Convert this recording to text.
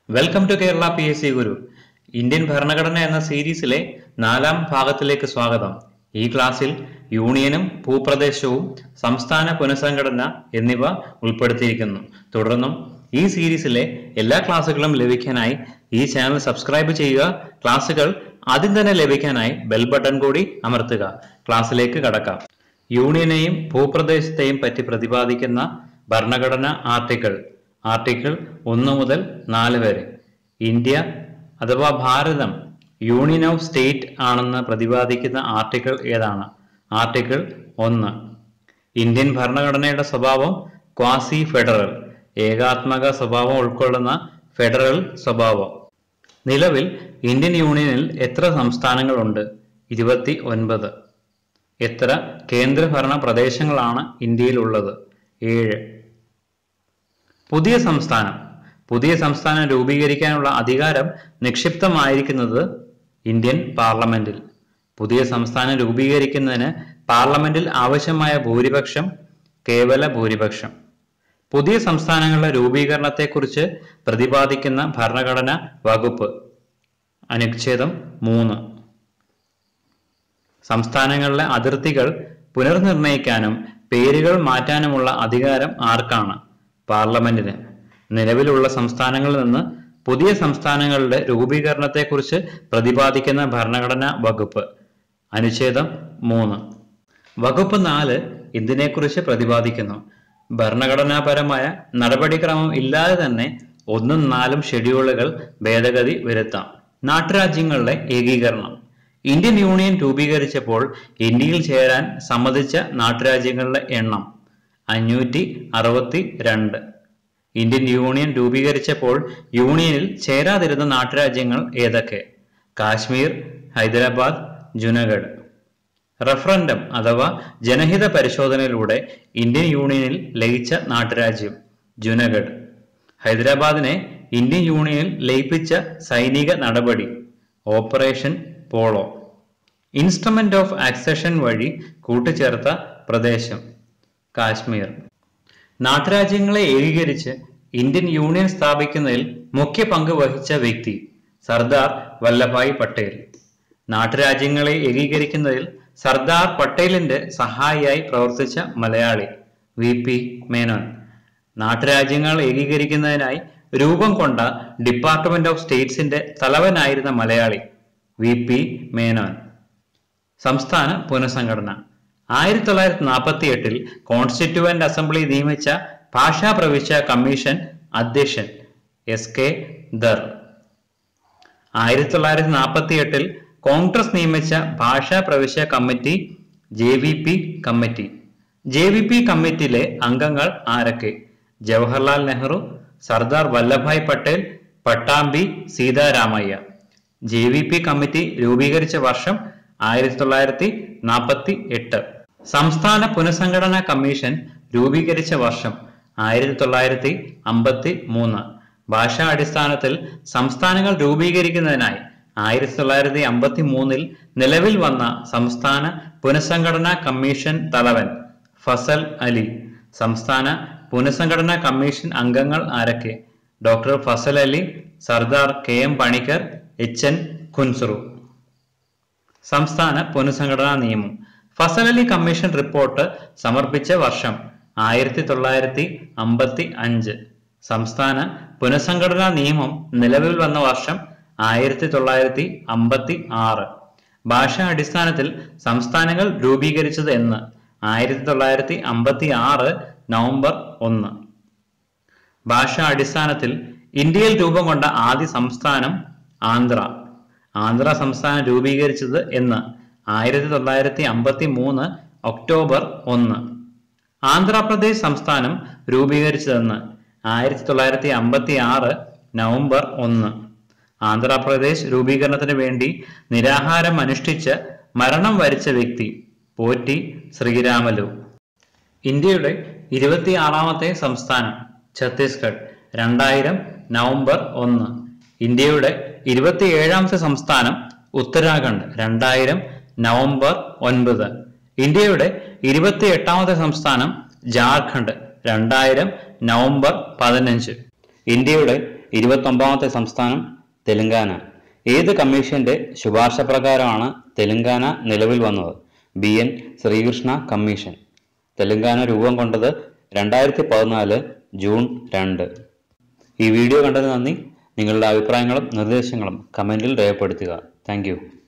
welcome to Kerala P S C Guru Indian ഭരണഘടന എന്ന സീരീസിലെ നാലാം ഭാഗത്തിലേക്ക് സ്വാഗതം ഈ ക്ലാസ്സിൽ യൂണിയനും ഭൂപ്രദേശവും സംസ്ഥാന പുനഃസംഘടന എന്നിവ ഉൾപ്പെടുത്തിയിരിക്കുന്നു തുടർന്നും ഈ സീരീസിലെ എല്ലാ ക്ലാസ്സുകളും ലഭിക്കാനായി ഈ ചാനൽ സബ്സ്ക്രൈബ് ചെയ്യുക ക്ലാസ്സുകൾ ആദ്യം തന്നെ ലഭിക്കാനായി ബെൽ ബട്ടൺ കൂടി അമർത്തുക ക്ലാസ്സിലേക്ക് കടക്കാം യൂണിയനെയും ഭൂപ്രദേശത്തെയും പറ്റി പ്രതിപാദിക്കുന്ന ഭരണഘടന ആർട്ടിക്കിൾ ആർട്ടിക്കിൾ ഒന്ന് മുതൽ നാല് വരെ ഇന്ത്യ അഥവാ ഭാരതം യൂണിയൻ ഓഫ് സ്റ്റേറ്റ് ആണെന്ന് പ്രതിപാദിക്കുന്ന ആർട്ടിക്കിൾ ഏതാണ് ആർട്ടിക്കിൾ ഒന്ന് ഇന്ത്യൻ ഭരണഘടനയുടെ സ്വഭാവം ക്വാസി ഫെഡറൽ ഏകാത്മക സ്വഭാവം ഉൾക്കൊള്ളുന്ന ഫെഡറൽ സ്വഭാവം നിലവിൽ ഇന്ത്യൻ യൂണിയനിൽ എത്ര സംസ്ഥാനങ്ങളുണ്ട് ഇരുപത്തി ഒൻപത് എത്ര കേന്ദ്രഭരണ പ്രദേശങ്ങളാണ് ഇന്ത്യയിലുള്ളത് ഏഴ് പുതിയ സംസ്ഥാനം പുതിയ സംസ്ഥാനം രൂപീകരിക്കാനുള്ള അധികാരം നിക്ഷിപ്തമായിരിക്കുന്നത് ഇന്ത്യൻ പാർലമെന്റിൽ പുതിയ സംസ്ഥാനം രൂപീകരിക്കുന്നതിന് പാർലമെന്റിൽ ആവശ്യമായ ഭൂരിപക്ഷം കേവല ഭൂരിപക്ഷം പുതിയ സംസ്ഥാനങ്ങളുടെ രൂപീകരണത്തെക്കുറിച്ച് പ്രതിപാദിക്കുന്ന ഭരണഘടന വകുപ്പ് അനുച്ഛേദം മൂന്ന് സംസ്ഥാനങ്ങളിലെ അതിർത്തികൾ പുനർനിർണയിക്കാനും പേരുകൾ മാറ്റാനുമുള്ള അധികാരം ആർക്കാണ് പാർലമെന്റിന് നിലവിലുള്ള സംസ്ഥാനങ്ങളിൽ നിന്ന് പുതിയ സംസ്ഥാനങ്ങളുടെ രൂപീകരണത്തെക്കുറിച്ച് പ്രതിപാദിക്കുന്ന ഭരണഘടനാ വകുപ്പ് അനുച്ഛേദം മൂന്ന് വകുപ്പ് നാല് ഇതിനെക്കുറിച്ച് പ്രതിപാദിക്കുന്നു ഭരണഘടനാപരമായ നടപടിക്രമം ഇല്ലാതെ തന്നെ ഒന്നും നാലും ഷെഡ്യൂളുകൾ ഭേദഗതി വരുത്താം നാട്ടുരാജ്യങ്ങളുടെ ഏകീകരണം ഇന്ത്യൻ യൂണിയൻ രൂപീകരിച്ചപ്പോൾ ഇന്ത്യയിൽ ചേരാൻ സമ്മതിച്ച നാട്ടുരാജ്യങ്ങളുടെ എണ്ണം അഞ്ഞൂറ്റി അറുപത്തി രണ്ട് ഇന്ത്യൻ യൂണിയൻ രൂപീകരിച്ചപ്പോൾ യൂണിയനിൽ ചേരാതിരുന്ന നാട്ടുരാജ്യങ്ങൾ ഏതൊക്കെ കാശ്മീർ ഹൈദരാബാദ് ജുനഗഡ് റഫറൻഡം അഥവാ ജനഹിത പരിശോധനയിലൂടെ ഇന്ത്യൻ യൂണിയനിൽ ലയിച്ച നാട്ടുരാജ്യം ജുനഗഡ് ഹൈദരാബാദിനെ ഇന്ത്യൻ യൂണിയനിൽ ലയിപ്പിച്ച സൈനിക നടപടി operation polo instrument of accession വഴി കൂട്ടിച്ചേർത്ത പ്രദേശം കാശ്മീർ നാട്ടുരാജ്യങ്ങളെ ഏകീകരിച്ച് ഇന്ത്യൻ യൂണിയൻ സ്ഥാപിക്കുന്നതിൽ മുഖ്യ പങ്ക് വഹിച്ച വ്യക്തി സർദാർ വല്ലഭായ് പട്ടേൽ നാട്ടുരാജ്യങ്ങളെ ഏകീകരിക്കുന്നതിൽ സർദാർ പട്ടേലിന്റെ സഹായിയായി പ്രവർത്തിച്ച മലയാളി വി പി മേനോൻ നാട്ടുരാജ്യങ്ങൾ ഏകീകരിക്കുന്നതിനായി രൂപം കൊണ്ട ഡിപ്പാർട്ട്മെന്റ് ഓഫ് സ്റ്റേറ്റ്സിന്റെ തലവനായിരുന്ന മലയാളി വി പി മേനോൻ സംസ്ഥാന പുനഃസംഘടന ആയിരത്തി തൊള്ളായിരത്തി നാൽപ്പത്തി എട്ടിൽ കോൺസ്റ്റിറ്റ്യൂവന്റ് അസംബ്ലി നിയമിച്ച ഭാഷാ പ്രവിശ്യ കമ്മീഷൻ അധ്യക്ഷൻ എസ് കെ ദർ ആയിരത്തി തൊള്ളായിരത്തി നാൽപ്പത്തി എട്ടിൽ കോൺഗ്രസ് നിയമിച്ച ഭാഷാ പ്രവിശ്യ committee J V P committee J V P കമ്മിറ്റിയിലെ അംഗങ്ങൾ ആരൊക്കെ Jawaharlal Nehru Sardar Vallabhbhai Patel Pattabhi Sitaramayya J V P committee രൂപീകരിച്ച വർഷം ആയിരത്തി തൊള്ളായിരത്തി നാൽപ്പത്തി എട്ട് സംസ്ഥാന പുനഃസംഘടനാ കമ്മീഷൻ രൂപീകരിച്ച വർഷം ആയിരത്തി തൊള്ളായിരത്തി അമ്പത്തി മൂന്ന് ഭാഷാ അടിസ്ഥാനത്തിൽ സംസ്ഥാനങ്ങൾ രൂപീകരിക്കുന്നതിനായി ആയിരത്തി തൊള്ളായിരത്തി അമ്പത്തി മൂന്നിൽ നിലവിൽ വന്ന സംസ്ഥാന പുനഃസംഘടനാ കമ്മീഷൻ തലവൻ ഫസൽ അലി സംസ്ഥാന പുനഃസംഘടനാ കമ്മീഷൻ അംഗങ്ങൾ ആരൊക്കെ doctor Fazal Ali Sardar K M Panikkar H N Kunzru സംസ്ഥാന പുനഃസംഘടനാ നിയമം ഫസൽ അലി കമ്മീഷൻ റിപ്പോർട്ട് സമർപ്പിച്ച വർഷം ആയിരത്തി തൊള്ളായിരത്തി അമ്പത്തി അഞ്ച് സംസ്ഥാന പുനഃസംഘടനാ നിയമം നിലവിൽ വന്ന വർഷം ആയിരത്തി തൊള്ളായിരത്തി അമ്പത്തി ആറ് ഭാഷാ അടിസ്ഥാനത്തിൽ സംസ്ഥാനങ്ങൾ രൂപീകരിച്ചത് എന്ന് ആയിരത്തി തൊള്ളായിരത്തി അമ്പത്തി ആറ് നവംബർ ഒന്ന് ഭാഷാ അടിസ്ഥാനത്തിൽ ഇന്ത്യയിൽ രൂപം കൊണ്ട ആദ്യ സംസ്ഥാനം ആന്ധ്ര ആന്ധ്ര സംസ്ഥാനം രൂപീകരിച്ചത് എന്ന് ആയിരത്തി തൊള്ളായിരത്തി അമ്പത്തി മൂന്ന് ഒക്ടോബർ ഒന്ന് ആന്ധ്രാപ്രദേശ് സംസ്ഥാനം രൂപീകരിച്ചതെന്ന് ആയിരത്തി തൊള്ളായിരത്തി അമ്പത്തി ആറ് നവംബർ ഒന്ന് ആന്ധ്രാപ്രദേശ് രൂപീകരണത്തിന് വേണ്ടി നിരാഹാരം അനുഷ്ഠിച്ച് മരണം വരിച്ച വ്യക്തി പോറ്റി ശ്രീരാമലു ഇന്ത്യയുടെ ഇരുപത്തിയാറാമത്തെ സംസ്ഥാനം ഛത്തീസ്ഗഡ് രണ്ടായിരം നവംബർ ഒന്ന് ഇന്ത്യയുടെ ഇരുപത്തിയേഴാമത്തെ സംസ്ഥാനം ഉത്തരാഖണ്ഡ് രണ്ടായിരം നവംബർ ഒൻപത് ഇന്ത്യയുടെ ഇരുപത്തി എട്ടാമത്തെ സംസ്ഥാനം ജാർഖണ്ഡ് രണ്ടായിരം നവംബർ പതിനഞ്ച് ഇന്ത്യയുടെ ഇരുപത്തൊമ്പതാമത്തെ സംസ്ഥാനം തെലങ്കാന ഏത് കമ്മീഷന്റെ ശുപാർശ പ്രകാരമാണ് തെലങ്കാന നിലവിൽ വന്നത് B N Srikrishna commission Telangana രൂപം കൊണ്ടത് രണ്ടായിരത്തി പതിനാല് ജൂൺ രണ്ട് ഈ വീഡിയോ കണ്ടതിന് നന്ദി നിങ്ങളുടെ അഭിപ്രായങ്ങളും നിർദ്ദേശങ്ങളും കമൻറ്റിൽ രേഖപ്പെടുത്തുക താങ്ക്